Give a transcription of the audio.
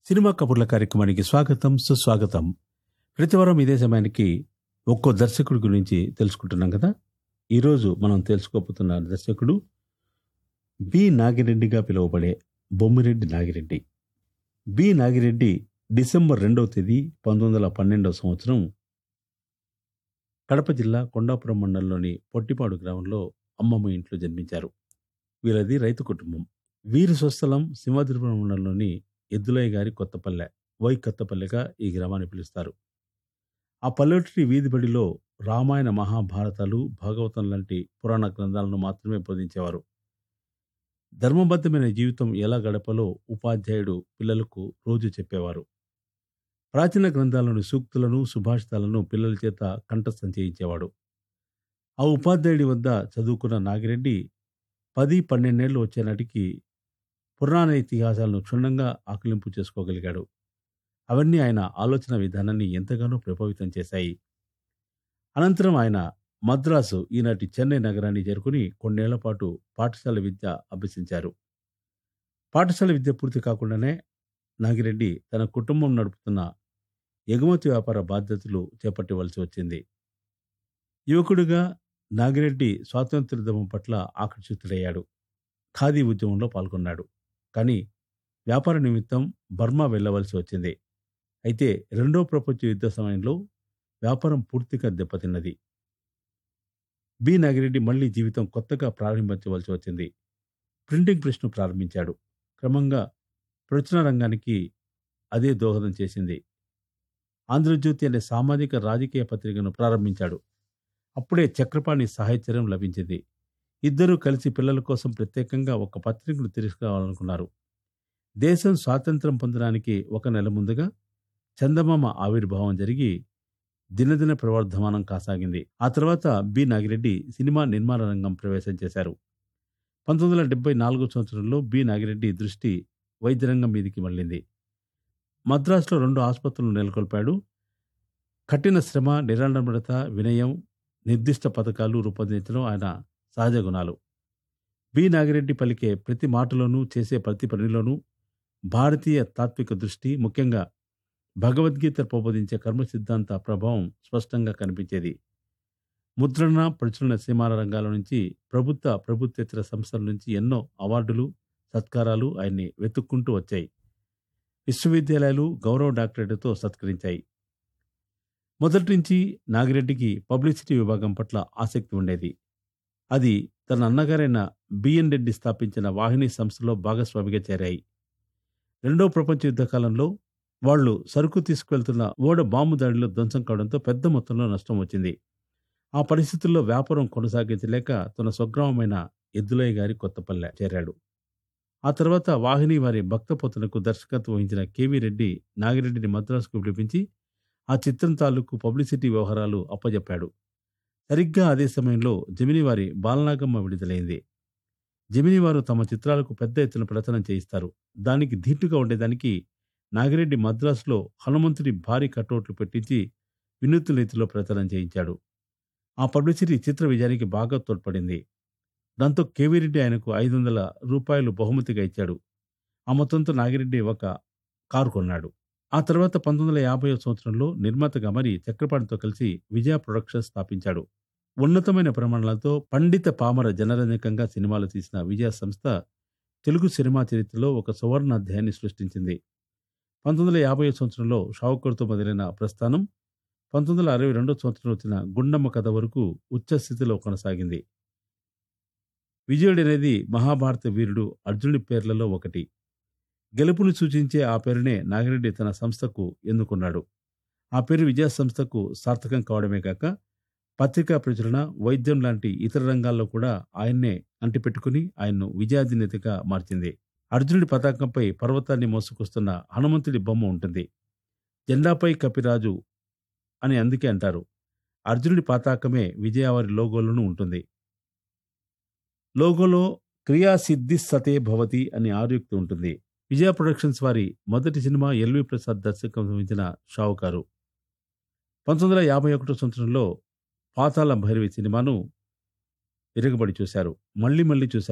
cinema కబుర్ల కార్యక్రమానికి స్వాగతం సుస్వాగతం ప్రతివారం ఇదే సమయానికి ఒక్కో దర్శకుడి గురించి తెలుసుకుంటున్నాం కదా ఈరోజు మనం తెలుసుకోబోతున్న దర్శకుడు బి నాగిరెడ్డిగా పిలువబడే బొమ్మిరెడ్డి నాగిరెడ్డి బి నాగిరెడ్డి డిసెంబర్ రెండవ తేదీ పంతొమ్మిది వందల పన్నెండవ సంవత్సరం కడప జిల్లా కొండాపురం మండలంలోని పొట్టిపాడు గ్రామంలో అమ్మమ్మ ఇంట్లో జన్మించారు వీళ్ళది రైతు కుటుంబం వీరి స్వస్థలం సింహాద్రిపురం మండలంలోని ఎద్దులయ్య గారి కొత్తపల్లె వై కొత్తపల్లెగా ఈ గ్రామాన్ని పిలుస్తారు ఆ పల్లెటూరి వీధి బడిలో రామాయణ మహాభారతాలు భాగవతం లాంటి పురాణ గ్రంథాలను మాత్రమే బోధించేవారు ధర్మబద్ధమైన జీవితం ఎలా గడపాలో ఉపాధ్యాయుడు పిల్లలకు రోజు చెప్పేవారు ప్రాచీన గ్రంథాలను సూక్తులను సుభాషితాలను పిల్లల చేత కంఠస్థం చేయించేవాడు ఆ ఉపాధ్యాయుడి వద్ద చదువుకున్న నాగిరెడ్డి పది పన్నెండేళ్లు వచ్చే నాటికి పురాణ ఇతిహాసాలను క్షుణ్ణంగా ఆకలింపు చేసుకోగలిగాడు అవన్నీ ఆయన ఆలోచన విధానాన్ని ఎంతగానో ప్రభావితం చేశాయి అనంతరం ఆయన మద్రాసు ఈనాటి చెన్నై నగరాన్ని చేరుకుని కొన్నేళ్ల పాటు పాఠశాల విద్య అభ్యసించారు పాఠశాల విద్య పూర్తి కాకుండానే నాగిరెడ్డి తన కుటుంబం నడుపుతున్న ఎగుమతి వ్యాపార బాధ్యతలు చేపట్టవలసి వచ్చింది యువకుడిగా నాగిరెడ్డి స్వాతంత్ర్యోద్యమం పట్ల ఆకర్షితుడయ్యాడు ఖాదీ ఉద్యమంలో పాల్గొన్నాడు కానీ వ్యాపార నిమిత్తం బర్మా వెళ్ళవలసి వచ్చింది అయితే రెండో ప్రపంచ యుద్ధ సమయంలో వ్యాపారం పూర్తిగా దెబ్బతిన్నది బి నాగిరెడ్డి మళ్లీ జీవితం కొత్తగా ప్రారంభించవలసి వచ్చింది ప్రింటింగ్ ప్రెస్ను ప్రారంభించాడు క్రమంగా ప్రచురణ రంగానికి అదే దోహదం చేసింది ఆంధ్రజ్యోతి అనే సామాజిక రాజకీయ పత్రికను ప్రారంభించాడు అప్పుడే చక్రపాణి సాహిత్యం లభించింది ఇద్దరూ కలిసి పిల్లల కోసం ప్రత్యేకంగా ఒక పత్రికను తీసుకురావాలనుకున్నారు దేశం స్వాతంత్రం పొందడానికి ఒక నెల ముందుగా చందమామ ఆవిర్భావం జరిగి దినదిన ప్రవర్ధమానం కాసాగింది ఆ తర్వాత బి నాగిరెడ్డి సినిమా నిర్మాణ రంగం ప్రవేశం చేశారు పంతొమ్మిది వందల డెబ్బై నాలుగో సంవత్సరంలో బి నాగిరెడ్డి దృష్టి వైద్య రంగం మీదికి మళ్ళింది మద్రాసులో రెండు ఆసుపత్రులు నెలకొల్పాడు కఠిన శ్రమ నిరాడంబరత వినయం నిర్దిష్ట పథకాలు రూపొందించడం ఆయన సహజ గుణాలు బి నాగిరెడ్డి పలికే ప్రతి మాటలోనూ చేసే ప్రతి పనిలోనూ భారతీయ తాత్విక దృష్టి ముఖ్యంగా భగవద్గీత ప్రబోధించే కర్మ సిద్ధాంత ప్రభావం స్పష్టంగా కనిపించేది ముద్రణ ప్రచురణ సీమాల రంగాల నుంచి ప్రభుత్వ ప్రభుత్వేతర సంస్థల నుంచి ఎన్నో అవార్డులు సత్కారాలు ఆయన్ని వెతుక్కుంటూ వచ్చాయి విశ్వవిద్యాలయాలు గౌరవ డాక్టరేట్తో సత్కరించాయి మొదటి నుంచి నాగిరెడ్డికి పబ్లిసిటీ విభాగం పట్ల ఆసక్తి ఉండేది అది తన అన్నగారైన బిఎన్ రెడ్డి స్థాపించిన వాహిని సంస్థలో భాగస్వామిగా చేరాయి రెండో ప్రపంచ యుద్ధ కాలంలో వాళ్లు సరుకు తీసుకువెళ్తున్న ఓడ బాంబు దాడిలో ధ్వంసం కావడంతో పెద్ద మొత్తంలో నష్టం వచ్చింది ఆ పరిస్థితుల్లో వ్యాపారం కొనసాగించలేక తన స్వగ్రామమైన ఎద్దులయ్య గారి కొత్తపల్లె చేరాడు ఆ తర్వాత వాహిని వారి భక్తపోతనకు దర్శకత్వం వహించిన కేవీ రెడ్డి నాగిరెడ్డిని మద్రాసుకు పిలిపించి ఆ చిత్రం తాలూకు పబ్లిసిటీ వ్యవహారాలు అప్పజెప్పాడు సరిగ్గా అదే సమయంలో జమిని వారి బాలనాగమ్మ విడుదలైంది జమిని వారు తమ చిత్రాలకు పెద్ద ఎత్తున ప్రచనం చేయిస్తారు దానికి ధీటుగా ఉండేదానికి నాగిరెడ్డి మద్రాసులో హనుమంతుడి భారీ కటౌట్లు పెట్టించి వినూత్న రీతిలో ప్రచారం చేయించాడు ఆ పబ్లిసిటీ చిత్ర విజయానికి బాగా తోడ్పడింది దాంతో కేవీరెడ్డి ఆయనకు ఐదు వందల రూపాయలు బహుమతిగా ఇచ్చాడు ఆ మొత్తంతో నాగిరెడ్డి ఒక కారు కొన్నాడు ఆ తర్వాత పంతొమ్మిది వందల యాభై సంవత్సరంలో నిర్మాతగా మరి చక్రపాణితో కలిసి విజయ ప్రొడక్షన్స్ స్థాపించాడు ఉన్నతమైన ప్రమాణాలతో పండిత పామర జనరంజకంగా సినిమాలు తీసిన విజయ సంస్థ తెలుగు సినిమా చరిత్రలో ఒక సువర్ణ అధ్యాయాన్ని సృష్టించింది పంతొమ్మిది వందల యాభై సంవత్సరంలో షావుకర్తో మొదలైన ప్రస్థానం పంతొమ్మిది వందల అరవై రెండో సంవత్సరం వచ్చిన గుండమ్మ కథ వరకు ఉచ్చ స్థితిలో కొనసాగింది విజయుడు అనేది మహాభారత వీరుడు అర్జునుడి పేర్లలో ఒకటి గెలుపును సూచించే ఆ పేరునే నాగిరెడ్డి తన సంస్థకు ఎన్నుకున్నాడు ఆ పేరు విజయ సంస్థకు సార్థకం కావడమే కాక పత్రికా ప్రచురణ వైద్యం లాంటి ఇతర రంగాల్లో కూడా ఆయన్నే అంటిపెట్టుకుని ఆయన్ను విజయాధినేతగా మార్చింది అర్జునుడి పతాకంపై పర్వతాన్ని మోసుకొస్తున్న హనుమంతుడి బొమ్మ ఉంటుంది జెండాపై కపిరాజు అని అందుకే అంటారు అర్జునుడి పతాకమే విజయవారి లోగోలోనూ ఉంటుంది లోగోలో క్రియాసిద్ధి సతే భవతి అని ఆరుయుక్తి ఉంటుంది విజయ ప్రొడక్షన్స్ వారి మొదటి సినిమా ఎల్వి ప్రసాద్ దర్శకత్వం వహించిన షావుకారు పంతొమ్మిది వందల యాభై ఒకటో సంవత్సరంలో పాతాళ భైరవి సినిమాను విరగబడి చూశారు మళ్ళీ మళ్ళీ చూశారు